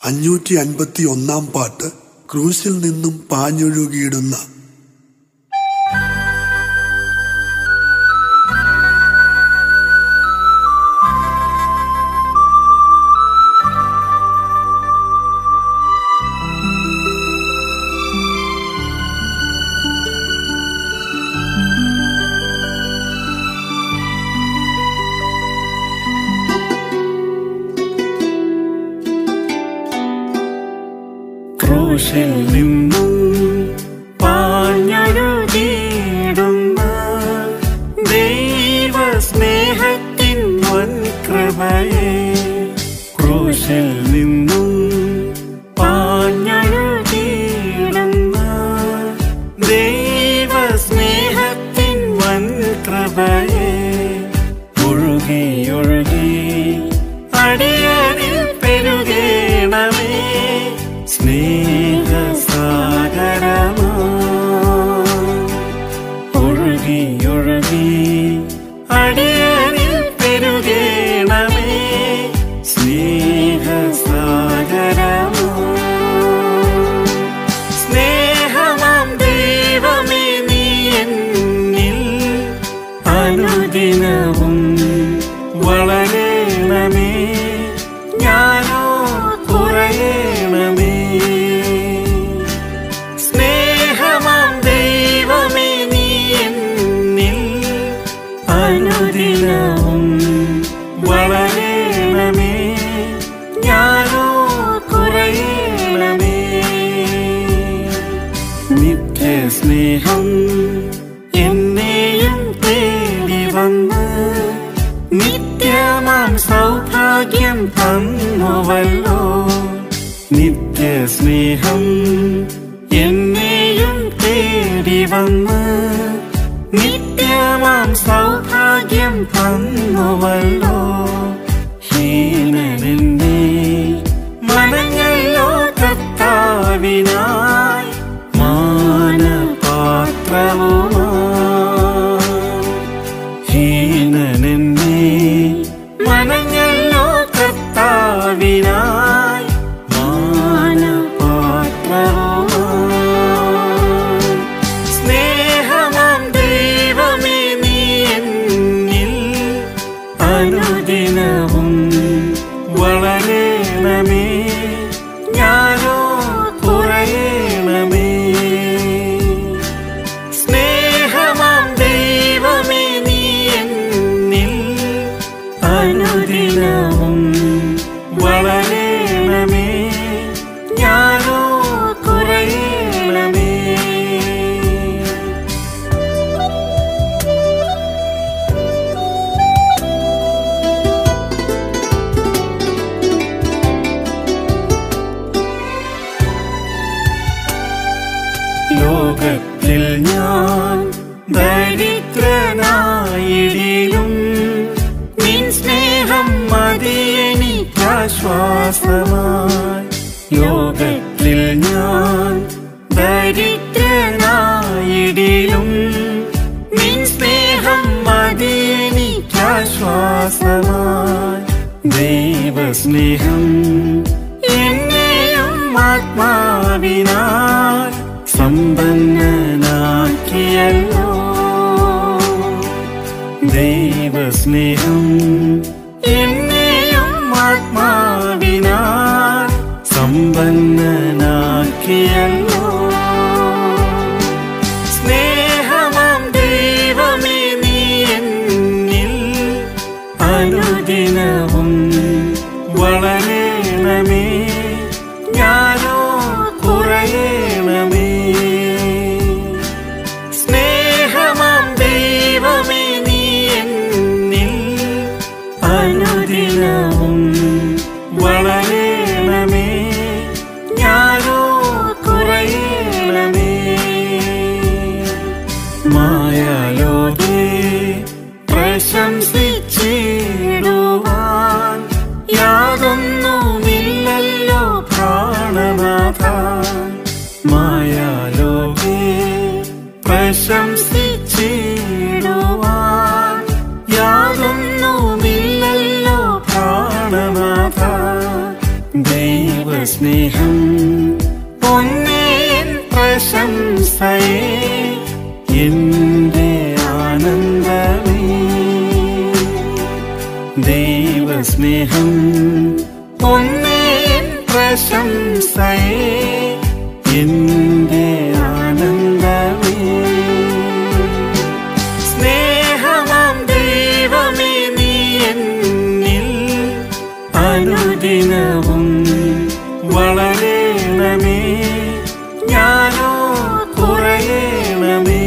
അഞ്ഞൂറ്റി അൻപത്തി ഒന്നാം പാട്ട് ക്രൂശിൽ നിന്നും പാഞ്ഞൊഴുകിയിടുന്ന ക്രൂശിൽ നിന്നും പാഞ്ഞൊഴുകിയിടുന്ന ദൈവസ്നേഹത്തിൻ വൻകൃപയെ ക്രൂശിൽ നിന്നും പാഞ്ഞൊഴുകിയിടുന്ന ദൈവസ്നേഹത്തിൻ വൻകൃപയെ ഒഴുകി ഒഴുകി അടിയനിൽ പെരുകേണമേ സ്നേഹസാഗരമാ ഒഴുകി ഒഴുകി അടിയനിൽ പെരുകേണമേ സ്നേഹസാഗരമാ സ്നേഹമാം ദൈവമേ നീ എന്നിൽ അനുദിനവും വളരണമേ ഞാനോ കുറയണമേ സ്നേഹമാം ദൈവമേ നീ എന്നിൽ അനുദിനവും വളരണമേ ഞാനോ കുറയണമേ നിത്യസ്നേഹം എന്നെയും തേടി വന്ന് നിത്യമാം സൗഭാഗ്യം തന്നുവല്ലോ നിത്യസ്നേഹം എന്നെയും തേടി വന്ന് നിത്യമാം സൗഭാഗ്യം തന്നുവല്ലോ ഹീനനെന്നെ മനങ്ങല്ലോ കർത്താവിനായി മാനപാത്രവുമായി ഹീനനെന്നെ മനങ്ങല്ലോ കർത്താവിനായി മാനപാത്രവുമായി സ്നേഹമാം ദൈവമേ നീ എന്നിൽ അനുദിനവും വളരണമേ ഞാനോ കുറയണമേ സ്നേഹമാം ദൈവമേ നീ എന്നിൽ അനുദിനവും വളരണമേ ഞാനോ കുറയണമേ ലോകത്തിൽ ഞാൻ ദരിദ്രനായിടിലും നിൻ സ്നേഹം മതിയെനിക്കാശ്വാസമായി ലോകത്തിൽ ഞാൻ ദരിദ്രനായിടിലും നിൻ സ്നേഹം മതിയെനിക്കാശ്വാസമായി ദൈവസ്നേഹം എന്നെയും ആത്മാവിനാൽ സമ്പന്നനാക്കിയല്ലോ ദൈവസ്നേഹം എന്നെയും ആത്മാവിനാൽ സമ്പന്നനാക്കിയല്ലോ സ്നേഹമാം ദൈവമേ നീ എന്നിൽ അനുദിനവും വളരണമേ ഞാനോ കുറയണമേ സ്നേഹമാം ദൈവമേ നീ എന്നിൽ അനുദിനവും വളരണമേ ഞാനോ കുറയണമേ മായാലോകേ പ്രശംസിച്ചിടുവാൻ യാതൊന്നുമില്ലല്ലോ പ്രാണനാഥ മായാലോകേ പ്രശംസിച്ചിടുവാൻ യാതൊന്നുമില്ലല്ലോ പ്രാണനാഥ ദൈവ ദൈവസ്നേഹം പൊന്നേൻ പ്രശംസയെ എന്റെ ആനന്ദമേ ദൈവസ്നേഹം പൊന്നേൻ പ്രശംസയെ എന്റെ ആനന്ദമേ സ്നേഹമാം ദൈവമേ നീ എന്നിൽ അനുദിനവും വളരണമേ ഞാനോ കുറയണമേ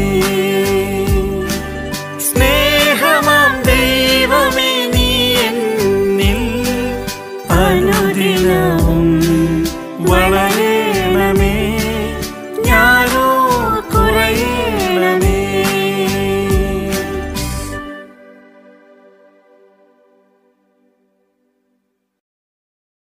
സ്നേഹമാം ദൈവമേ നീ എന്നിൽ അനുദിനവും